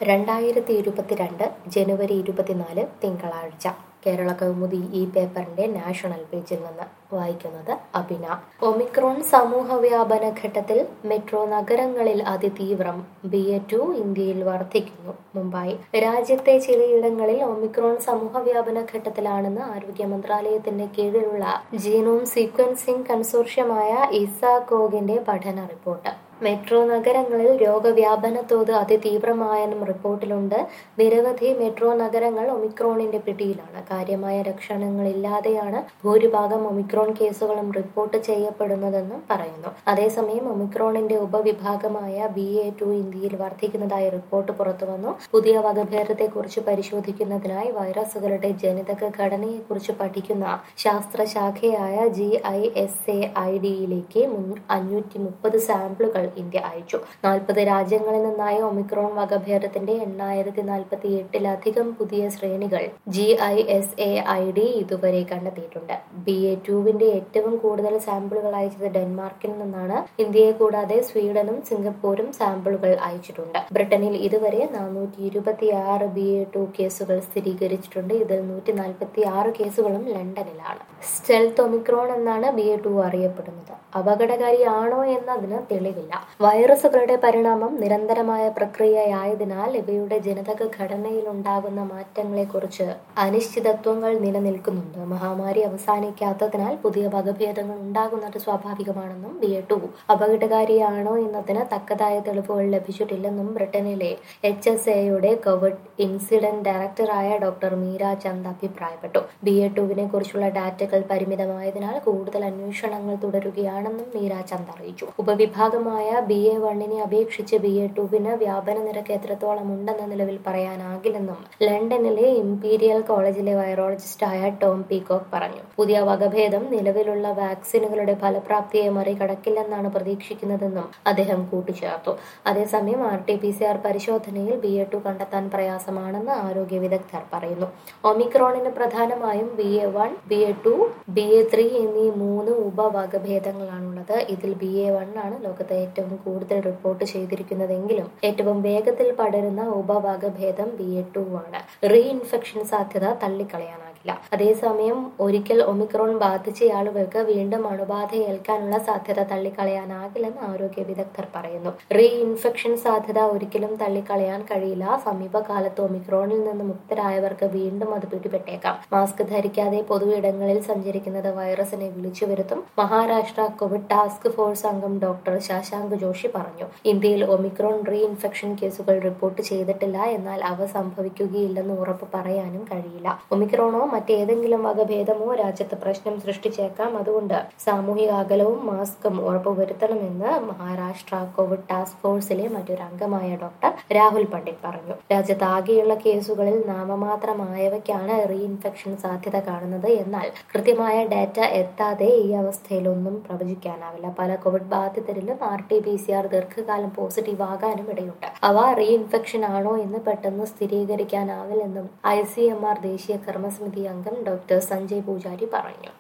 രണ്ടായിരത്തി ഇരുപത്തിരണ്ട് ജനുവരി ഇരുപത്തിനാല് തിങ്കളാഴ്ച കേരള കൗമുദി ഈ പേപ്പറിന്റെ നാഷണൽ പേജിൽ നിന്ന് വായിക്കുന്നത് അഭിന ഒമിക്രോൺ സമൂഹ വ്യാപന ഘട്ടത്തിൽ മെട്രോ നഗരങ്ങളിൽ അതിതീവ്രം ബി എ ടു ഇന്ത്യയിൽ വർദ്ധിക്കുന്നു മുംബൈ രാജ്യത്തെ ചിലയിടങ്ങളിൽ ഒമിക്രോൺ സമൂഹ വ്യാപന ഘട്ടത്തിലാണെന്ന് ആരോഗ്യ മന്ത്രാലയത്തിന്റെ കീഴിലുള്ള ജീനോം സീക്വൻസിംഗ് കൺസോർഷ്യമായ ഇസാകോഗിന്റെ പഠന റിപ്പോർട്ട് മെട്രോ നഗരങ്ങളിൽ രോഗവ്യാപന തോത് അതിതീവ്രമായെന്നും റിപ്പോർട്ടിലുണ്ട് നിരവധി മെട്രോ നഗരങ്ങൾ ഒമിക്രോണിന്റെ പിടിയിലാണ് കാര്യമായ ലക്ഷണങ്ങളില്ലാതെയാണ് ഭൂരിഭാഗം ഒമിക്രോൺ കേസുകളും റിപ്പോർട്ട് ചെയ്യപ്പെടുന്നതെന്നും പറയുന്നു അതേസമയം ഒമിക്രോണിന്റെ ഉപവിഭാഗമായ ബി എ ടു ഇന്ത്യയിൽ വർദ്ധിക്കുന്നതായി റിപ്പോർട്ട് പുറത്തുവന്നു പുതിയ വകഭേദത്തെക്കുറിച്ച് പരിശോധിക്കുന്നതിനായി വൈറസുകളുടെ ജനിതക ഘടനയെക്കുറിച്ച് പഠിക്കുന്ന ശാസ്ത്രശാഖയായ G I S A I ഡിയിലേക്ക് അഞ്ഞൂറ്റി മുപ്പത് സാമ്പിളുകൾ ഇന്ത്യ അയച്ചു നാൽപ്പത് രാജ്യങ്ങളിൽ നിന്നായ ഒമിക്രോൺ വകഭേദത്തിന്റെ എണ്ണായിരത്തി നാൽപ്പത്തി എട്ടിലധികം പുതിയ ശ്രേണികൾ G I S A I D ഇതുവരെ കണ്ടെത്തിയിട്ടുണ്ട് ബി എ ടുവിന്റെ ഏറ്റവും കൂടുതൽ സാമ്പിളുകൾ അയച്ചത് ഡെൻമാർക്കിൽ നിന്നാണ് ഇന്ത്യയെ കൂടാതെ സ്വീഡനും സിംഗപ്പൂരും സാമ്പിളുകൾ അയച്ചിട്ടുണ്ട് ബ്രിട്ടനിൽ ഇതുവരെ നാനൂറ്റി ഇരുപത്തി ആറ് ബി എ ടു കേസുകൾ സ്ഥിരീകരിച്ചിട്ടുണ്ട് ഇതിൽ നൂറ്റി നാൽപ്പത്തി ആറ് കേസുകളും ലണ്ടനിലാണ് സ്റ്റെൽത്ത് ഒമിക്രോൺ എന്നാണ് ബി എ ടു അറിയപ്പെടുന്നത് അപകടകാരിയാണോ എന്നതിന് തെളിവില്ല വൈറസുകളുടെ പരിണാമം നിരന്തരമായ പ്രക്രിയയായതിനാൽ ഇവയുടെ ജനിതക ഘടനയിൽ ഉണ്ടാകുന്ന മാറ്റങ്ങളെക്കുറിച്ച് അനിശ്ചിതത്വങ്ങൾ നിലനിൽക്കുന്നുണ്ട് മഹാമാരി അവസാനിക്കാത്തതിനാൽ പുതിയ വകഭേദങ്ങൾ ഉണ്ടാകുന്നത് സ്വാഭാവികമാണെന്നും ബി എ ടു അപകടകാരിയാണോ എന്നതിന് തക്കതായ തെളിവുകൾ ലഭിച്ചിട്ടില്ലെന്നും ബ്രിട്ടനിലെ എച്ച് എസ് എയുടെ കോവിഡ് ഇൻസിഡന്റ് ഡയറക്ടറായ ഡോക്ടർ മീര ചന്ദ് അഭിപ്രായപ്പെട്ടു ബി എ ടുവിനെ കുറിച്ചുള്ള ഡാറ്റകൾ പരിമിതമായതിനാൽ കൂടുതൽ അന്വേഷണങ്ങൾ തുടരുകയാണെന്നും മീര ചന്ദ് അറിയിച്ചു ഉപവിഭാഗമായ ബി എ വണ്ണിനെ അപേക്ഷിച്ച് ബി എ ടുവിന് വ്യാപന നിരക്ക് എത്രത്തോളം ഉണ്ടെന്ന നിലവിൽ പറയാനാകില്ലെന്നും ലണ്ടനിലെ ഇംപീരിയൽ കോളേജിലെ വൈറോളജിസ്റ്റായ ടോം പീകോക്ക് പറഞ്ഞു പുതിയ വകഭേദം നിലവിലുള്ള വാക്സിനുകളുടെ ഫലപ്രാപ്തിയെ മറികടക്കില്ലെന്നാണ് പ്രതീക്ഷിക്കുന്നതെന്നും അദ്ദേഹം കൂട്ടിച്ചേർത്തു അതേസമയം R T P C R പരിശോധനയിൽ ബി എ ടു കണ്ടെത്താൻ പ്രയാസമാണെന്ന് ആരോഗ്യ വിദഗ്ധർ പറയുന്നു ഒമിക്രോണിന് പ്രധാനമായും B A one B A two B A three എന്നീ മൂന്ന് ഉപവകഭേദങ്ങളാണുള്ളത് ഇതിൽ ബി എ വൺ ആണ് ലോകത്തെ ഏറ്റവും കൂടുതൽ റിപ്പോർട്ട് ചെയ്തിരിക്കുന്നതെങ്കിലും ഏറ്റവും വേഗത്തിൽ പടരുന്ന ഉപവകഭേദം ബി എ ടു ആണ് റീ ഇൻഫെക്ഷൻ സാധ്യത തള്ളിക്കളയാനാകില്ല അതേസമയം ഒരിക്കൽ ഒമിക്രോൺ ബാധിച്ച ആളുകൾക്ക് വീണ്ടും അണുബാധ ഏൽക്കാനുള്ള സാധ്യത തള്ളിക്കളയാനാകില്ലെന്ന് ആരോഗ്യ വിദഗ്ധർ പറയുന്നു റീ ഇൻഫെക്ഷൻ സാധ്യത ഒരിക്കലും തള്ളിക്കളയാൻ കഴിയില്ല സമീപകാലത്ത് ഒമിക്രോണിൽ നിന്ന് മുക്തരായവർക്ക് വീണ്ടും അത് പിടിപെട്ടേക്കാം മാസ്ക് ധരിക്കാതെ പൊതു ഇടങ്ങളിൽ സഞ്ചരിക്കുന്നത് വൈറസിനെ വിളിച്ചു വരുത്തും മഹാരാഷ്ട്ര കോവിഡ് ടാസ്ക് ഫോഴ്സ് അംഗം ഡോക്ടർ ശശാങ്ക് ജോഷി പറഞ്ഞു ഇന്ത്യയിൽ ഒമിക്രോൺ റീ ഇൻഫെക്ഷൻ കേസുകൾ റിപ്പോർട്ട് ചെയ്തിട്ടില്ല എന്നാൽ അവ സംഭവിക്കുകയില്ലെന്ന് ഉറപ്പ് പറയാനും കഴിയില്ല ഒമിക്രോണോ മറ്റേതെങ്കിലും വകഭേദമോ രാജ്യത്ത് പ്രശ്നം സൃഷ്ടിച്ചേക്കാം അതുകൊണ്ട് സാമൂഹിക അകലവും മാസ്കും ഉറപ്പുവരുത്തണമെന്ന് മഹാരാഷ്ട്ര കോവിഡ് ടാസ്ക് ഫോഴ്സിലെ മറ്റൊരു അംഗമായ ഡോക്ടർ രാഹുൽ പണ്ഡിറ്റ് പറഞ്ഞു രാജ്യത്ത് ആകെയുള്ള കേസുകളിൽ നാമമാത്രമായവയ്ക്കാണ് റീ ഇൻഫെക്ഷൻ സാധ്യത കാണുന്നത് എന്നാൽ കൃത്യമായ ഡാറ്റ എത്താതെ ഈ അവസ്ഥയിലൊന്നും പ്രവചിക്കാനാവില്ല പല കോവിഡ് ബാധിതരിലും R T P C R ദീർഘകാലം പോസിറ്റീവ് ആകാനും ഇടയുണ്ട് അവ റീ ഇൻഫെക്ഷൻ ആണോ എന്ന് പെട്ടെന്ന് സ്ഥിരീകരിക്കാനാവില്ലെന്നും ഐ സി എം ആർ ദേശീയ കർമ്മസമിതി അംഗം ഡോക്ടർ സഞ്ജയ് പൂജാരി പറഞ്ഞു